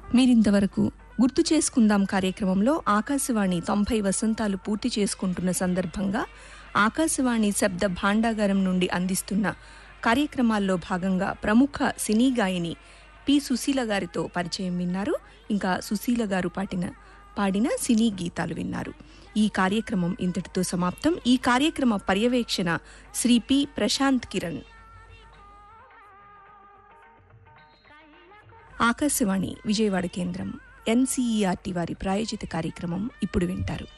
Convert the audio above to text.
మీరింతవరకు గుర్తు చేసుకుందాం కార్యక్రమంలో ఆకాశవాణి తొంభై వసంతాలు పూర్తి చేసుకుంటున్న సందర్భంగా ఆకాశవాణి శబ్ద భాండాగారం నుండి అందిస్తున్న కార్యక్రమాల్లో భాగంగా ప్రముఖ సినీ గాయని పి సుశీల గారితో పరిచయం విన్నారు ఇంకా సుశీల గారు పాటిన పాడిన సినీ గీతాలు విన్నారు ఈ కార్యక్రమం ఇంతటితో సమాప్తం ఈ కార్యక్రమ పర్యవేక్షణ శ్రీ పి ప్రశాంత్ కిరణ్ ఆకాశవాణి విజయవాడ కేంద్రం ఎన్సీఈఆర్టీ వారి ప్రాయోజిత కార్యక్రమం ఇప్పుడు వింటారు